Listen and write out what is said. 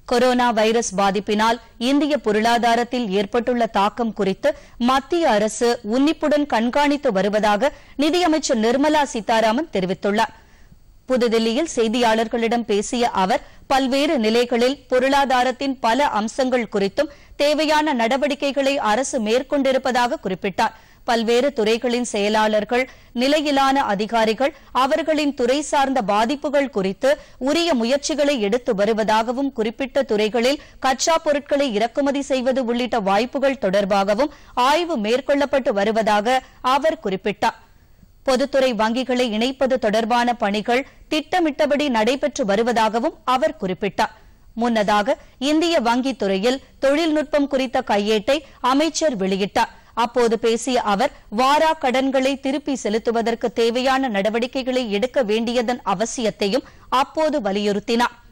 corona virus பாதிப்பினால் இந்திய பொருளாதாரத்தில் ஏற்பட்டுள்ள தாக்கம் குறித்து மத்திய அரசு உன்னிப்புடன் கண்காணித்து வருவதாக நிதியமைச்சர் நிர்மலா சீதாராமன் தெரிவித்துள்ளார் புதுதில்லியில் செய்தியாளர்களிடம் பேசிய அவர் பல்வேறு நிலைகளில் பொருளாதாரத்தின் பல அம்சங்கள் குறித்தும் தேவையான நடவடிக்கைகளை அரசு மேற்கொண்டிருப்பதாக குறிப்பிட்டார் பல்வேறு துறைகளின் செயலாளர்கள் நிலையிலான அதிகாரிகள் அவர்களின் துறை சார்ந்த பாதிப்புகள் குறித்து உரிய முயற்சிகளை எடுத்து வருவதாகவும் குறிப்பிட்ட துறைகளில் கச்சா பொருட்களை இறக்குமதி செய்வது உள்ளிட்ட வாய்ப்புகள் தொடர்பாகவும் ஆய்வு மேற்கொள்ளப்பட்டு வருவதாக அவர் குறிப்பிட்டார் பொதுத்துறை வங்கிகளை இணைப்பது தொடர்பான பணிகள் திட்டமிட்டபடி நடைபெற்று வருவதாகவும் அவர் குறிப்பிட்டார் முன்னதாக இந்திய வங்கித் துறையில் தொழில்நுட்பம் குறித்த கையேட்டை அமைச்சர் வெளியிட்டார் அப்போது பேசிய அவர் வாரா கடன்களை திருப்பி செலுத்துவதற்கு தேவையான நடவடிக்கைகளை எடுக்க வேண்டியதன் அவசியத்தையும் அப்போது வலியுறுத்தினார்